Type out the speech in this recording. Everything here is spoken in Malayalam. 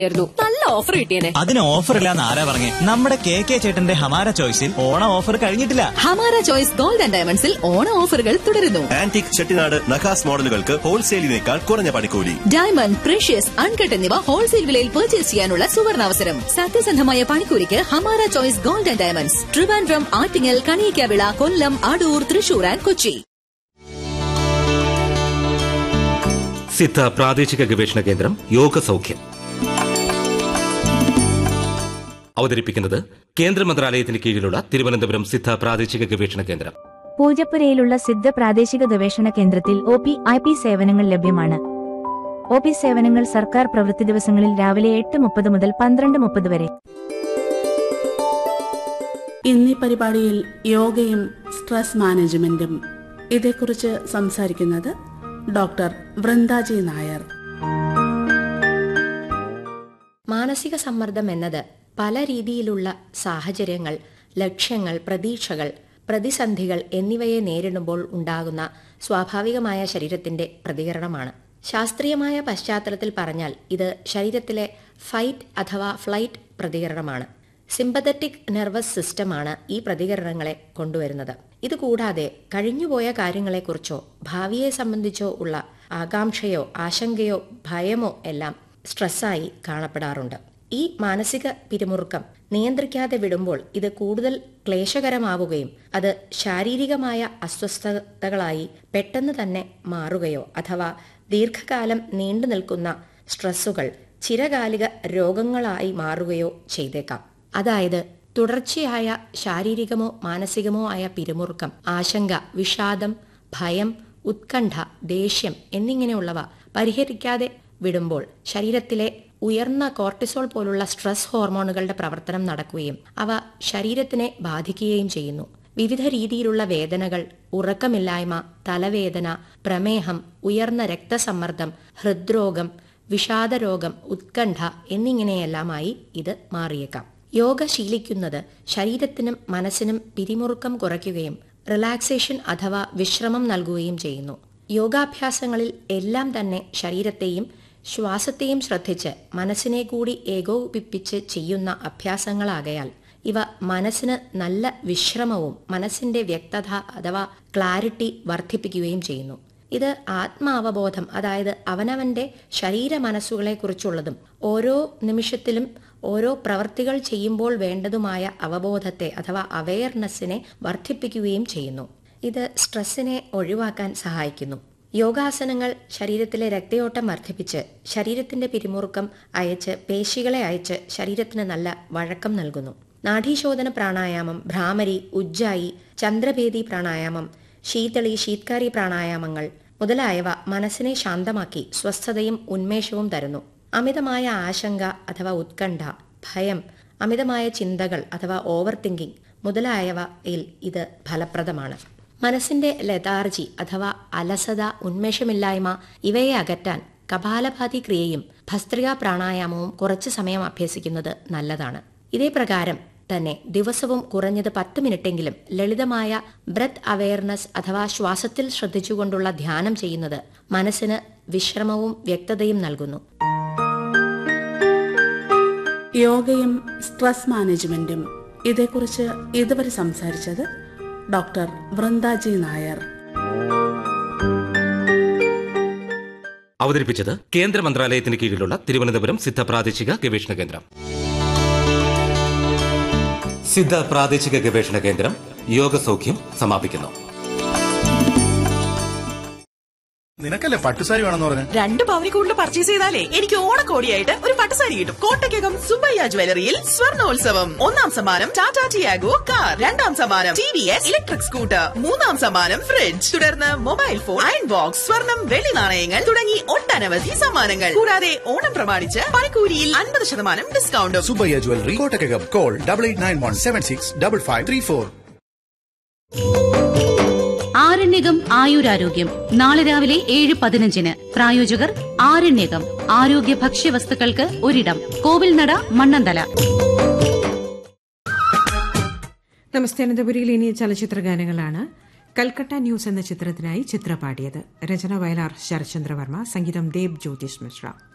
ആയിരുന്നു നല്ല ഓഫർ കിട്ടിയേനെ അതിന് ഓഫർ ഇല്ലാന്ന് ആരാ പറഞ്ഞേ നമ്മുടെ കെ കെ ചേട്ടന്റെ ഹമാര ചോയ്സിൽ ഓണ ഓഫർ കഴിഞ്ഞിട്ടില്ല ഹമാര ചോയ്സ് ഗോൾഡ് ആൻഡ് ഡയമണ്ട്സിൽ ഓണ ഓഫറുകൾ തുടരുന്നു ആന്റിക് ചെട്ടിനാട് നഖാസ് മോഡലുകൾക്ക് ഹോൾസെയിലിനേക്കാൾ കുറഞ്ഞ പണിക്കൂലി ഡയമണ്ട് പ്രഷ്യസ് അൺകട്ട് എന്നിവ ഹോൾസെയിൽ വിലയിൽ പർച്ചേസ് ചെയ്യാനുള്ള സുവർണാവസരം സത്യസന്ധമായ പണിക്കൂലിക്ക് Hamara choice gold and diamonds Trivandrum Attingal Kaliyikkavila Kollam Adoor Thrissur and Kochi Siddha പ്രാദേശിക ഗവേഷണ കേന്ദ്രം യോഗ സൗഖ്യം അവതരിപ്പിക്കുന്നത് കേന്ദ്ര മന്ത്രാലയത്തിന് കീഴിലുള്ള തിരുവനന്തപുരം സിദ്ധ പ്രാദേശിക ഗവേഷണ കേന്ദ്രം പൂജപ്പുരയിലുള്ള സിദ്ധ പ്രാദേശിക ഗവേഷണ കേന്ദ്രത്തിൽ ഒ പി ഐ പി സേവനങ്ങൾ ലഭ്യമാണ് ഒ പി സേവനങ്ങൾ സർക്കാർ പ്രവൃത്തി ദിവസങ്ങളിൽ രാവിലെ എട്ട് മുപ്പത് മുതൽ പന്ത്രണ്ട് മുപ്പത് വരെ ഇന്നീ പരിപാടിയിൽ യോഗയും സ്ട്രെസ് മാനേജ്മെന്റും ഇതേക്കുറിച്ച് സംസാരിക്കുന്നത് ഡോക്ടർ വൃന്ദാജി നായർ മാനസിക സമ്മർദ്ദം എന്നത് പല രീതിയിലുള്ള സാഹചര്യങ്ങൾ ലക്ഷ്യങ്ങൾ പ്രതീക്ഷകൾ പ്രതിസന്ധികൾ എന്നിവയെ നേരിടുമ്പോൾ ഉണ്ടാകുന്ന സ്വാഭാവികമായ ശരീരത്തിന്റെ പ്രതികരണമാണ് ശാസ്ത്രീയമായ പശ്ചാത്തലത്തിൽ പറഞ്ഞാൽ ഇത് ശരീരത്തിലെ ഫൈറ്റ് അഥവാ ഫ്ലൈറ്റ് പ്രതികരണമാണ് സിമ്പതറ്റിക് നെർവസ് സിസ്റ്റമാണ് ഈ പ്രതികരണങ്ങളെ കൊണ്ടുവരുന്നത് ഇതുകൂടാതെ കഴിഞ്ഞുപോയ കാര്യങ്ങളെക്കുറിച്ചോ ഭാവിയെ സംബന്ധിച്ചോ ഉള്ള ആകാംക്ഷയോ ആശങ്കയോ ഭയമോ എല്ലാം സ്ട്രെസ്സായി കാണപ്പെടാറുണ്ട് ഈ മാനസിക പിരിമുറുക്കം നിയന്ത്രിക്കാതെ വിടുമ്പോൾ ഇത് കൂടുതൽ ക്ലേശകരമാവുകയും അത് ശാരീരികമായ അസ്വസ്ഥതകളായി പെട്ടെന്ന് തന്നെ മാറുകയോ അഥവാ ദീർഘകാലം നീണ്ടു നിൽക്കുന്ന സ്ട്രെസ്സുകൾ ചിരകാലിക രോഗങ്ങളായി മാറുകയോ ചെയ്തേക്കാം അതായത് തുടർച്ചയായ ശാരീരികമോ മാനസികമോ ആയ പിരിമുറുക്കം ആശങ്ക വിഷാദം ഭയം ഉത്കണ്ഠ ദേഷ്യം എന്നിങ്ങനെയുള്ളവ പരിഹരിക്കാതെ വിടുമ്പോൾ ശരീരത്തിലെ ഉയർന്ന കോർട്ടിസോൾ പോലുള്ള സ്ട്രെസ് ഹോർമോണുകളുടെ പ്രവർത്തനം നടക്കുകയും അവ ശരീരത്തിനെ ബാധിക്കുകയും ചെയ്യുന്നു വിവിധ രീതിയിലുള്ള വേദനകൾ ഉറക്കമില്ലായ്മ തലവേദന പ്രമേഹം ഉയർന്ന രക്തസമ്മർദ്ദം ഹൃദ്രോഗം വിഷാദരോഗം ഉത്കണ്ഠ എന്നിങ്ങനെയെല്ലാമായി ഇത് മാറിയേക്കാം യോഗ ശീലിക്കുന്നത് ശരീരത്തിനും മനസ്സിനും പിരിമുറുക്കം കുറയ്ക്കുകയും റിലാക്സേഷൻ അഥവാ വിശ്രമം നൽകുകയും ചെയ്യുന്നു യോഗാഭ്യാസങ്ങളിൽ എല്ലാം തന്നെ ശരീരത്തെയും ശ്വാസത്തെയും ശ്രദ്ധിച്ച് മനസ്സിനെ കൂടി ഏകോപിപ്പിച്ച് ചെയ്യുന്ന അഭ്യാസങ്ങളാകയാൽ ഇവ മനസ്സിന് നല്ല വിശ്രമവും മനസ്സിന്റെ വ്യക്തത അഥവാ ക്ലാരിറ്റി വർദ്ധിപ്പിക്കുകയും ചെയ്യുന്നു ഇത് ആത്മാവബോധം അതായത് അവനവന്റെ ശരീര മനസ്സുകളെക്കുറിച്ചുള്ളതും ഓരോ നിമിഷത്തിലും ഓരോ പ്രവർത്തികൾ ചെയ്യുമ്പോൾ വേണ്ടതുമായ അവബോധത്തെ അഥവാ അവയർനെസ്സിനെ വർദ്ധിപ്പിക്കുകയും ചെയ്യുന്നു ഇത് സ്ട്രെസ്സിനെ ഒഴിവാക്കാൻ സഹായിക്കുന്നു യോഗാസനങ്ങൾ ശരീരത്തിലെ രക്തയോട്ടം വർദ്ധിപ്പിച്ച് ശരീരത്തിന്റെ പിരിമുറുക്കം അയച്ച് പേശികളെ അയച്ച് ശരീരത്തിന് നല്ല വഴക്കം നൽകുന്നു നാഡീശോധന പ്രാണായാമം ഭ്രാമരി ഉജ്ജായി ചന്ദ്രഭേദി പ്രാണായാമം ശീതളി ശീത്കാരി പ്രാണായാമങ്ങൾ മുതലായവ മനസ്സിനെ ശാന്തമാക്കി സ്വസ്ഥതയും ഉന്മേഷവും തരുന്നു അമിതമായ ആശങ്ക അഥവാ ഉത്കണ്ഠ ഭയം അമിതമായ ചിന്തകൾ അഥവാ ഓവർ തിങ്കിങ് മുതലായവയിൽ ഇത് ഫലപ്രദമാണ് മനസ്സിന്റെ ലതാർജി അഥവാ അലസത ഉന്മേഷമില്ലായ്മ ഇവയെ അകറ്റാൻ കപാലഭാതി ക്രിയയും ഭസ്ത്രിക പ്രാണായാമവും കുറച്ചു സമയം അഭ്യസിക്കുന്നത് നല്ലതാണ് ഇതേ പ്രകാരം തന്നെ ദിവസവും കുറഞ്ഞത് പത്ത് മിനിറ്റെങ്കിലും ലളിതമായ ബ്രത്ത് അവയർനെസ് അഥവാ ശ്വാസത്തിൽ ശ്രദ്ധിച്ചുകൊണ്ടുള്ള ധ്യാനം ചെയ്യുന്നത് മനസ്സിന് വിശ്രമവും വ്യക്തതയും നൽകുന്നു യോഗയും സ്ട്രെസ് മാനേജ്മെന്റും ഇതേക്കുറിച്ച് ഇതുവരെ സംസാരിച്ചത് ഡോക്ടർ വൃന്ദാജി നായർ അവതരിപ്പിച്ചത് കേന്ദ്ര മന്ത്രാലയത്തിന് കീഴിലുള്ള തിരുവനന്തപുരം സിദ്ധ പ്രാദേശിക ഗവേഷണ കേന്ദ്രം സിദ്ധ പ്രാദേശിക ഗവേഷണ കേന്ദ്രം യോഗ സൗഖ്യം സമാപിക്കുന്നു നിനക്കല്ലേ പട്ടുസാരി വേണമെന്ന് പറഞ്ഞു രണ്ട് പവനി കൂടുതൽ പർച്ചേസ് ചെയ്താലേ എനിക്ക് ഓണക്കോടിയായിട്ട് ഒരു പട്ടുസാരി കിട്ടും കോട്ടയ്ക്കകം സുബയ്യ ജ്വല്ലറിയിൽ സ്വർണോത്സവം ഒന്നാം സമ്മാനം ടാറ്റ ടിയാഗോ കാർ രണ്ടാം സമ്മാനം T V S electric scooter മൂന്നാം സമ്മാനം ഫ്രിഡ്ജ് തുടർന്ന് മൊബൈൽ ഫോൺ അയൺ ബോക്സ് സ്വർണം വെള്ളി നാണയങ്ങൾ തുടങ്ങി ഒട്ടനവധി സമ്മാനങ്ങൾ കൂടാതെ ഓണം പ്രമാണിച്ച് പണിക്കൂലിയിൽ അൻപത് ശതമാനം ഡിസ്കൗണ്ടും Subbaiah jewellery Kottakkakam call double eight nine one seven six double five three four Aranyakam ആയുരാരോഗ്യം നാളെ രാവിലെ ഏഴ് പതിനഞ്ചിന് പ്രായോജകർ ആരണ്യകം ആരോഗ്യ ഭക്ഷ്യവസ്തുക്കൾക്ക് ഒരിടം കോവിൽനട മണ്ണന്തല നമസ്തേ അനന്തപുരിയിൽ ഇനി ചലച്ചിത്ര ഗാനങ്ങളാണ് കൽക്കട്ട ന്യൂസ് എന്ന ചിത്രത്തിനായി ചിത്ര പാടിയത് രചന വയലാർ ശരചന്ദ്രവർമ്മ സംഗീതം ദേബ് ജ്യോതിഷ് മിശ്ര